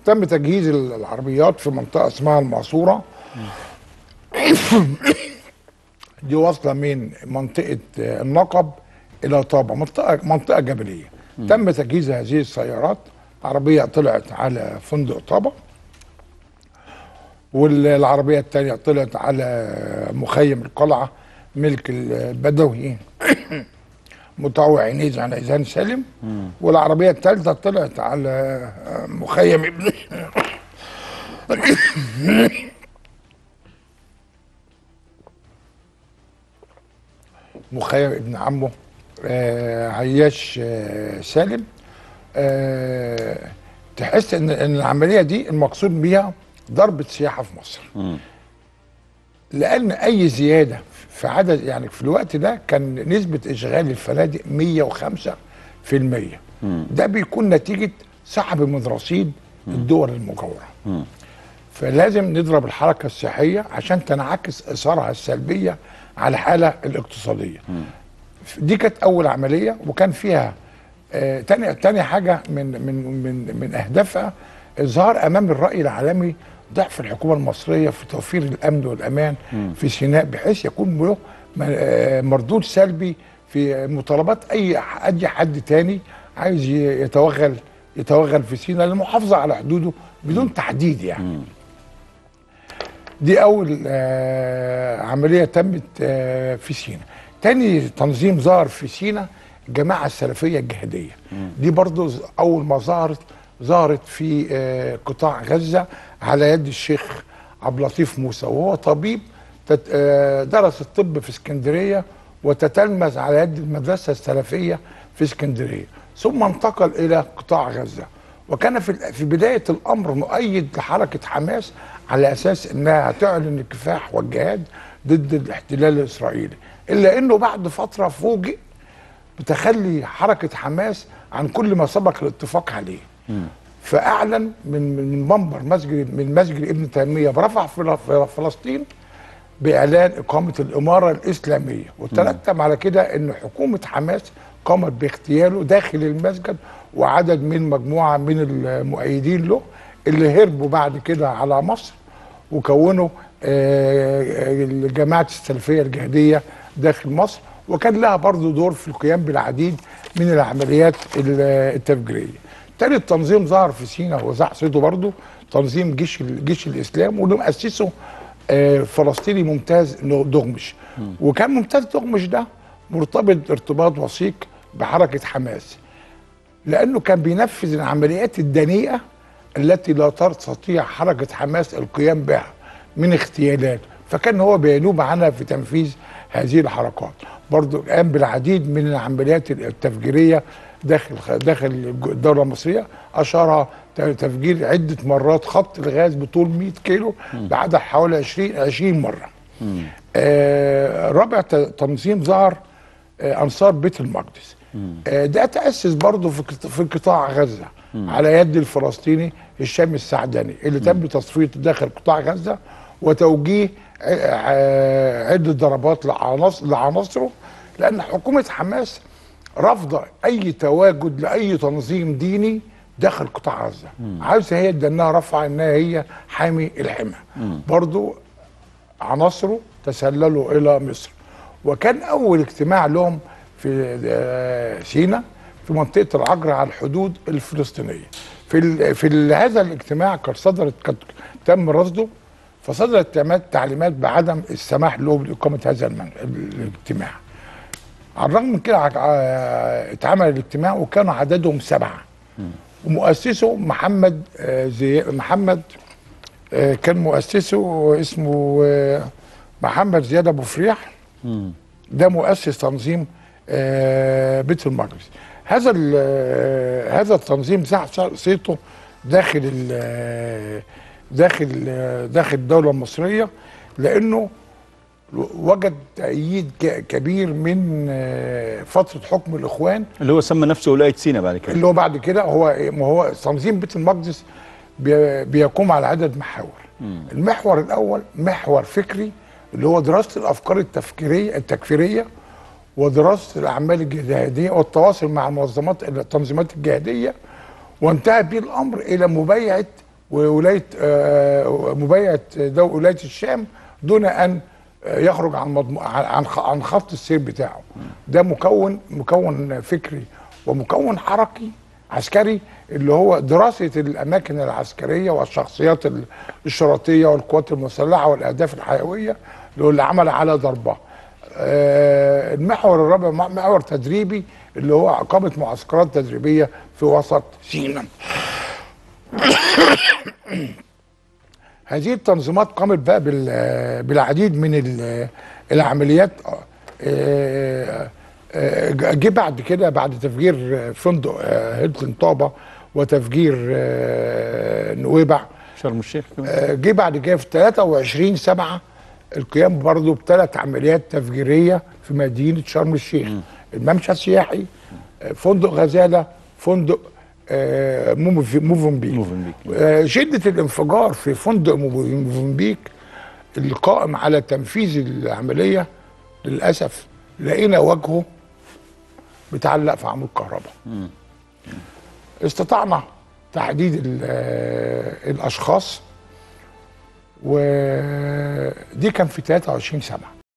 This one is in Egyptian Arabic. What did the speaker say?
تم تجهيز العربيات في منطقه اسمها المعصوره دي واصله من منطقه النقب الى طابه منطقه منطقه جبليه تم تجهيز هذه السيارات عربيه طلعت على فندق طابه والعربيه الثانيه طلعت على مخيم القلعه ملك البدوي مطوع عنيز عن عيزان سالم والعربيه الثالثه طلعت على مخيم ابن مخيم ابن عمه آه عياش آه سالم آه تحس ان ان العمليه دي المقصود بيها ضربه سياحه في مصر لان اي زياده في عدد يعني في الوقت ده كان نسبه اشغال الفنادق 105% ده بيكون نتيجه سحب من رصيد الدول المجاوره فلازم نضرب الحركه السياحيه عشان تنعكس اثارها السلبيه على الحاله الاقتصاديه دي كانت اول عمليه وكان فيها آه تاني تاني حاجه من من من من اهدافها اظهار امام الراي العالمي ضعف الحكومه المصريه في توفير الامن والامان م. في سيناء بحيث يكون له مردود سلبي في مطالبات اي اي حد تاني عايز يتوغل يتوغل في سيناء للمحافظه على حدوده بدون تحديد يعني م. دي اول آه عمليه تمت آه في سيناء تاني تنظيم ظهر في سيناء الجماعه السلفيه الجهاديه دي برضو اول ما ظهرت ظهرت في آه قطاع غزه على يد الشيخ عبد اللطيف موسى وهو طبيب درس الطب في اسكندريه وتتلمذ على يد المدرسه السلفيه في اسكندريه ثم انتقل الى قطاع غزه وكان في في بدايه الامر مؤيد لحركه حماس على اساس انها هتعلن الكفاح والجهاد ضد الاحتلال الاسرائيلي الا انه بعد فتره فوجئ بتخلي حركه حماس عن كل ما سبق الاتفاق عليه م. فاعلن من من منبر مسجد من مسجد ابن تيميه برفع في فلسطين باعلان اقامه الاماره الاسلاميه وترتب على كده ان حكومه حماس قامت باغتياله داخل المسجد وعدد من مجموعه من المؤيدين له اللي هربوا بعد كده على مصر وكونوا جماعه السلفيه الجهاديه داخل مصر وكان لها برضه دور في القيام بالعديد من العمليات التفجيريه. تالت تنظيم ظهر في سيناء وزع صيته برضه تنظيم جيش جيش الاسلام واللي مؤسسه فلسطيني ممتاز دغمش وكان ممتاز دغمش ده مرتبط ارتباط وثيق بحركه حماس لانه كان بينفذ العمليات الدنيئه التي لا تستطيع حركه حماس القيام بها من اغتيالات فكان هو بينوب عنها في تنفيذ هذه الحركات برضه قام بالعديد من العمليات التفجيريه داخل داخل الدوله المصريه اشار تفجير عده مرات خط الغاز بطول 100 كيلو بعدد حوالي 20 20 مره. آه رابع تنظيم ظهر آه انصار بيت المقدس. آه ده تاسس برضه في في قطاع غزه على يد الفلسطيني هشام السعداني اللي تم تصفيته داخل قطاع غزه وتوجيه عده ضربات لعناصر لعناصره لان حكومه حماس رافضه اي تواجد لاي تنظيم ديني داخل قطاع غزه عاوزه هي انها رافعه انها هي حامي الحمى برضو عناصره تسللوا الى مصر وكان اول اجتماع لهم في سيناء في منطقه العجره على الحدود الفلسطينيه في ال في ال هذا الاجتماع كان صدرت كان تم رصده فصدرت تعليمات بعدم السماح له باقامه هذا الاجتماع على الرغم من كده اتعمل الاجتماع وكانوا عددهم سبعه ومؤسسه محمد زي محمد كان مؤسسه اسمه محمد زياد ابو فريح ده مؤسس تنظيم بيت المقدس هذا هذا التنظيم زع صيته داخل داخل داخل الدوله المصريه لانه وجد تأييد كبير من فترة حكم الإخوان اللي هو سمى نفسه ولاية سينا بعد كده اللي هو بعد كده هو ما هو تنظيم بيت المقدس بيقوم على عدد محاور مم. المحور الأول محور فكري اللي هو دراسة الأفكار التفكيرية التكفيرية ودراسة الأعمال الجهادية والتواصل مع المنظمات التنظيمات الجهادية وانتهى به الأمر إلى مبايعة وولايه آه، مبايعه دو ولايه الشام دون ان آه، يخرج عن مضم... عن خ- عن خط السير بتاعه ده مكون مكون فكري ومكون حركي عسكري اللي هو دراسه الاماكن العسكريه والشخصيات ال- الشرطيه والقوات المسلحه والاهداف الحيويه اللي عمل على ضربها آه، المحور الرابع مع- محور تدريبي اللي هو اقامه معسكرات تدريبيه في وسط سيناء هذه التنظيمات قامت بقى بال- بالعديد من ال- العمليات آه، آه، جه بعد كده بعد تفجير فندق آه، هيلتون طابة وتفجير آه، نويبع شرم الشيخ كمان آه، جه بعد كده في 23 7 القيام برضه بثلاث عمليات تفجيريه في مدينه شرم الشيخ الممشى السياحي آه، فندق غزاله فندق آه، موف- موفنبيك موفنبيك. آه، شده الانفجار في فندق موف- موفنبيك اللي قائم على تنفيذ العمليه للاسف لقينا وجهه متعلق في عمود كهرباء استطعنا تحديد ال- آه، الاشخاص ودي كان في 23 سنه